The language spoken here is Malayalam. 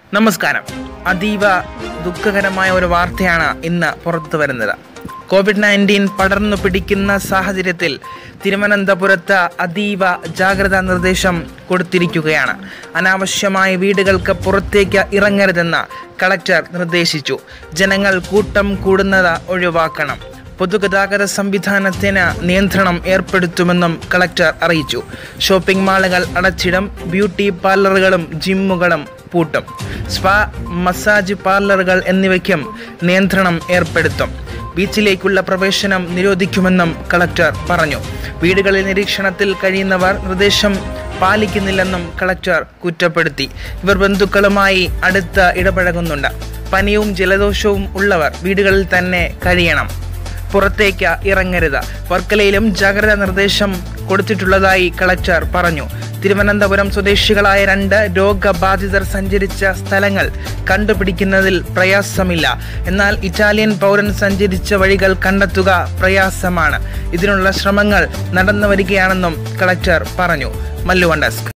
നമസ്കാരം അതീവ ദുഃഖകരമായ ഒരു വാർത്തയാണ് ഇന്ന് പുറത്തു വരുന്നത് കോവിഡ് നയൻറ്റീൻ പടർന്നു പിടിക്കുന്ന സാഹചര്യത്തിൽ തിരുവനന്തപുരത്ത് അതീവ ജാഗ്രതാ നിർദ്ദേശം കൊടുത്തിരിക്കുകയാണ് അനാവശ്യമായ വീടുകൾക്ക് പുറത്തേക്ക് ഇറങ്ങരുതെന്ന് കളക്ടർ നിർദ്ദേശിച്ചു ജനങ്ങൾ കൂട്ടം കൂടുന്നത് ഒഴിവാക്കണം പൊതുഗതാഗത സംവിധാനത്തിന് നിയന്ത്രണം ഏർപ്പെടുത്തുമെന്നും കളക്ടർ അറിയിച്ചു ഷോപ്പിംഗ് മാളുകൾ അടച്ചിടും ബ്യൂട്ടി പാർലറുകളും ജിമ്മുകളും പൂട്ടും സ്പാ മസാജ് പാർലറുകൾ എന്നിവയ്ക്കും നിയന്ത്രണം ഏർപ്പെടുത്തും ബീച്ചിലേക്കുള്ള പ്രവേശനം നിരോധിക്കുമെന്നും കളക്ടർ പറഞ്ഞു വീടുകളിൽ നിരീക്ഷണത്തിൽ കഴിയുന്നവർ നിർദ്ദേശം പാലിക്കുന്നില്ലെന്നും കളക്ടർ കുറ്റപ്പെടുത്തി ഇവർ ബന്ധുക്കളുമായി അടുത്ത് ഇടപഴകുന്നുണ്ട് പനിയും ജലദോഷവും ഉള്ളവർ വീടുകളിൽ തന്നെ കഴിയണം പുറത്തേക്ക് ഇറങ്ങരുത് വർക്കലയിലും ജാഗ്രതാ നിർദ്ദേശം കൊടുത്തിട്ടുള്ളതായി കളക്ടർ പറഞ്ഞു തിരുവനന്തപുരം സ്വദേശികളായ രണ്ട് രോഗബാധിതർ സഞ്ചരിച്ച സ്ഥലങ്ങൾ കണ്ടുപിടിക്കുന്നതിൽ പ്രയാസമില്ല എന്നാൽ ഇറ്റാലിയൻ പൗരൻ സഞ്ചരിച്ച വഴികൾ കണ്ടെത്തുക പ്രയാസമാണ് ഇതിനുള്ള ശ്രമങ്ങൾ നടന്നു വരികയാണെന്നും കളക്ടർ പറഞ്ഞു മല്ലുവൺ ഡെസ്ക്